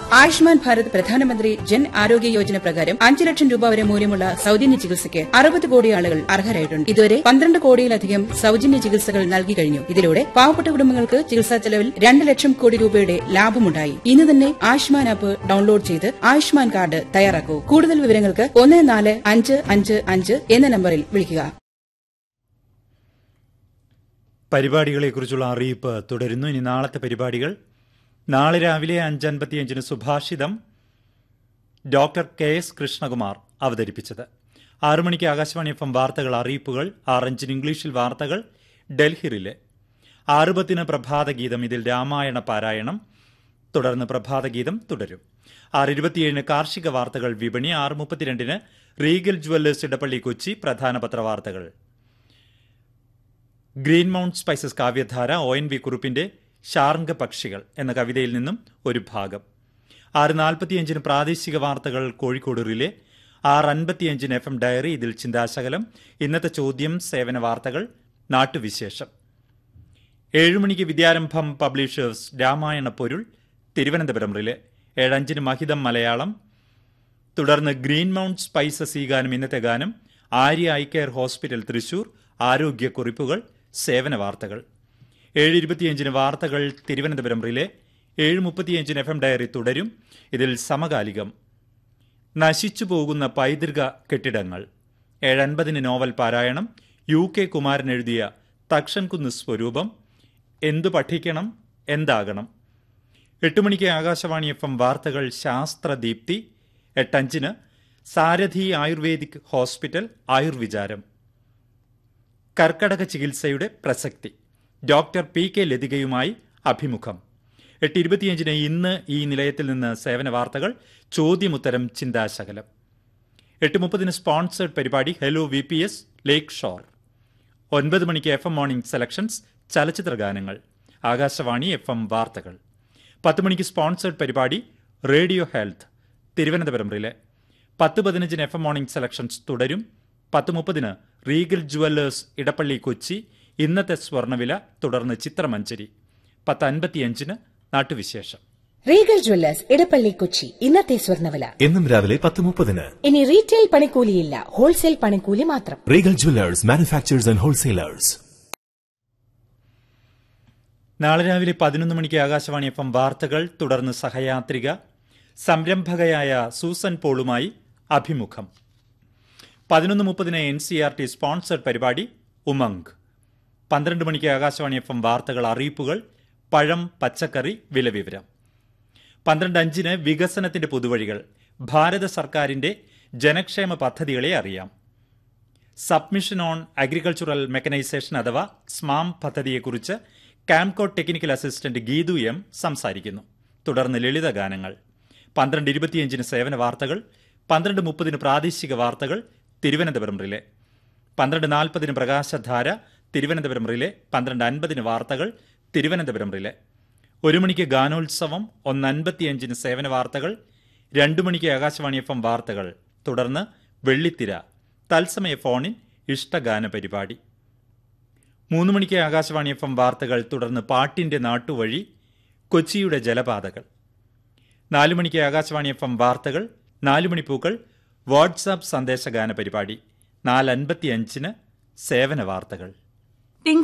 ആയുഷ്മാൻ ഭാരത് പ്രധാനമന്ത്രി ജൻ ആരോഗ്യ യോജന പ്രകാരം അഞ്ച് ലക്ഷം രൂപ വരെ മൂല്യമുള്ള സൌജന്യ ചികിത്സയ്ക്ക് അറുപത് കോടി ആളുകൾ അർഹരായിട്ടുണ്ട് ഇതുവരെ പന്ത്രണ്ട് കോടിയിലധികം സൌജന്യ ചികിത്സകൾ നൽകി കഴിഞ്ഞു ഇതിലൂടെ പാവപ്പെട്ട കുടുംബങ്ങൾക്ക് ചികിത്സാ ചെലവിൽ രണ്ട് ലക്ഷം കോടി രൂപയുടെ ലാഭമുണ്ടായി ഇന്ന് തന്നെ ആയുഷ്മാൻ ആപ്പ് ഡൌൺലോഡ് ചെയ്ത് ആയുഷ്മാൻ കാർഡ് തയ്യാറാക്കൂ കൂടുതൽ വിവരങ്ങൾക്ക് ഒന്ന് നാല് അഞ്ച് അഞ്ച് അഞ്ച് എന്ന നമ്പറിൽ വിളിക്കുക പരിപാടികളെക്കുറിച്ചുള്ള അറിയിപ്പ് തുടരുന്നു ഇനി നാളത്തെ പരിപാടികൾ നാളെ രാവിലെ അഞ്ചൻപത്തിയഞ്ചിന് സുഭാഷിതം ഡോക്ടർ കെ എസ് കൃഷ്ണകുമാർ അവതരിപ്പിച്ചത് ആറു മണിക്ക് ആകാശവാണി എഫ് എം വാർത്തകൾ അറിയിപ്പുകൾ ആറഞ്ചിന് ഇംഗ്ലീഷിൽ വാർത്തകൾ ഡൽഹിയിലെ ആറുപത്തിന് പ്രഭാതഗീതം ഇതിൽ രാമായണ പാരായണം തുടർന്ന് പ്രഭാതഗീതം തുടരും ആറ് ഇരുപത്തിയേഴിന് കാർഷിക വാർത്തകൾ വിപണി ആറ് മുപ്പത്തിരണ്ടിന് റീഗൽ ജുവല്ലേഴ്സ് ഇടപ്പള്ളി കൊച്ചി പ്രധാന പത്രവാർത്തകൾ green mount spices Kavyadhara O N V കുറുപ്പിന്റെ ശാർങ്ക പക്ഷികൾ എന്ന കവിതയിൽ നിന്നും ഒരു ഭാഗം ആറ് നാൽപ്പത്തിയഞ്ചിന് പ്രാദേശിക വാർത്തകൾ കോഴിക്കോട് റിലേ ആറ് അൻപത്തിയഞ്ചിന് എഫ് എം ഡയറി ഇതിൽ ചിന്താശകലം ഇന്നത്തെ ചോദ്യം സേവന വാർത്തകൾ നാട്ടുവിശേഷം ഏഴുമണിക്ക് വിദ്യാരംഭം പബ്ലിഷേഴ്സ് രാമായണ പൊരുൾ തിരുവനന്തപുരം റിലേ ഏഴഞ്ചിന് മഹിതം മലയാളം തുടർന്ന് ഗ്രീൻ മൗണ്ട് സ്പൈസസ് ഈ ഗാനം ഇന്നത്തെ ഗാനം Arya eye care hospital Thrissur ആരോഗ്യക്കുറിപ്പുകൾ സേവന വാർത്തകൾ ഏഴ് ഇരുപത്തിയഞ്ചിന് വാർത്തകൾ തിരുവനന്തപുരം റിലേ ഏഴ് മുപ്പത്തിയഞ്ചിന് എഫ് എം ഡയറി തുടരും ഇതിൽ സമകാലികം നശിച്ചു പോകുന്ന പൈതൃക കെട്ടിടങ്ങൾ ഏഴൻപതിന് നോവൽ പാരായണം യു കെ കുമാരൻ എഴുതിയ തക്ഷൻകുന്ന് സ്വരൂപം എന്തു പഠിക്കണം എന്താകണം എട്ട് മണിക്ക് ആകാശവാണി എഫ് എം വാർത്തകൾ ശാസ്ത്രദീപ്തി എട്ടഞ്ചിന് സാരഥി ആയുർവേദിക് ഹോസ്പിറ്റൽ ആയുർവിചാരം കർക്കടക ചികിത്സയുടെ പ്രസക്തി ഡോക്ടർ പി കെ ലതികയുമായി അഭിമുഖം എട്ട് ഇരുപത്തിയഞ്ചിന് ഇന്ന് ഈ നിലയത്തിൽ നിന്ന് സേവന വാർത്തകൾ ചോദ്യമുത്തരം ചിന്താശകലം എട്ട് മുപ്പതിന് സ്പോൺസേഡ് പരിപാടി hello V P S lakeshore ഒൻപത് മണിക്ക് എഫ് എം മോർണിംഗ് സെലക്ഷൻസ് ചലച്ചിത്ര ഗാനങ്ങൾ ആകാശവാണി എഫ് എം വാർത്തകൾ പത്ത് മണിക്ക് സ്പോൺസേഡ് പരിപാടി റേഡിയോ ഹെൽത്ത് തിരുവനന്തപുരം റിലേ പത്ത് പതിനഞ്ചിന് എഫ് എം മോർണിംഗ് സെലക്ഷൻസ് തുടരും പത്ത് മുപ്പതിന് റീഗൽ ജുവല്ലേഴ്സ് ഇടപ്പള്ളി കൊച്ചി ഇന്നത്തെ സ്വർണ്ണവില തുടർന്ന് ചിത്രമഞ്ചരി പത്ത് അൻപത്തിയഞ്ചിന് നാട്ടുവിശേഷം റീഗൽ ജ്വല്ലേഴ്സ് ഇടപ്പള്ളി കൊച്ചി ഇന്നത്തെ സ്വർണ്ണവില എന്നും രാവിലെ പത്ത് മുപ്പതിന് ഇനി റീറ്റെയിൽ പണിക്കൂലിയില്ല ഹോൾസെയിൽ പണിക്കൂലി മാത്രം Regal jewellers manufacturers and wholesalers നാളെ രാവിലെ പതിനൊന്ന് മണിക്ക് ആകാശവാണി എഫ് എം വാർത്തകൾ തുടർന്ന് സഹയാത്രിക സംരംഭകയായ സൂസൻ പോളുമായി അഭിമുഖം പതിനൊന്ന് മുപ്പതിന് N C R T sponsored പരിപാടി ഉമംഗ് പന്ത്രണ്ട് മണിക്ക് ആകാശവാണി എഫ് എം വാർത്തകൾ അറിയിപ്പുകൾ പഴം പച്ചക്കറി വിലവിവരം പന്ത്രണ്ട് അഞ്ചിന് വികസനത്തിന്റെ പുതുവഴികൾ ഭാരത സർക്കാരിന്റെ ജനക്ഷേമ പദ്ധതികളെ അറിയാം സബ്മിഷൻ ഓൺ അഗ്രികൾച്ചറൽ മെക്കനൈസേഷൻ അഥവാ സ്മാം പദ്ധതിയെക്കുറിച്ച് KAMCO technical assistant Geethu M സംസാരിക്കുന്നു തുടർന്ന് ലളിത ഗാനങ്ങൾ പന്ത്രണ്ട് ഇരുപത്തിയഞ്ചിന് സേവന വാർത്തകൾ പന്ത്രണ്ട് മുപ്പതിന് പ്രാദേശിക വാർത്തകൾ തിരുവനന്തപുരം റിലേ പന്ത്രണ്ട് നാൽപ്പതിന് പ്രകാശധാര തിരുവനന്തപുരം റിലേ പന്ത്രണ്ട് അൻപതിന് വാർത്തകൾ തിരുവനന്തപുരം റിലേ ഒരു മണിക്ക് ഗാനോത്സവം ഒന്ന് അൻപത്തിയഞ്ചിന് സേവന വാർത്തകൾ രണ്ടു മണിക്ക് ആകാശവാണി എഫ് എം വാർത്തകൾ തുടർന്ന് വെള്ളിത്തിര തത്സമയ ഫോണിൻ ഇഷ്ടഗാന പരിപാടി മൂന്ന് മണിക്ക് ആകാശവാണി എഫ് എം വാർത്തകൾ തുടർന്ന് പാട്ടിന്റെ നാട്ടുവഴി കൊച്ചിയുടെ ജലപാതകൾ നാലു മണിക്ക് ആകാശവാണി എഫ് എം വാർത്തകൾ നാലു മണിപ്പൂക്കൾ വാട്സാപ്പ് സന്ദേശഗാന പരിപാടി നാല് അൻപത്തിയഞ്ചിന് സേവന വാർത്തകൾ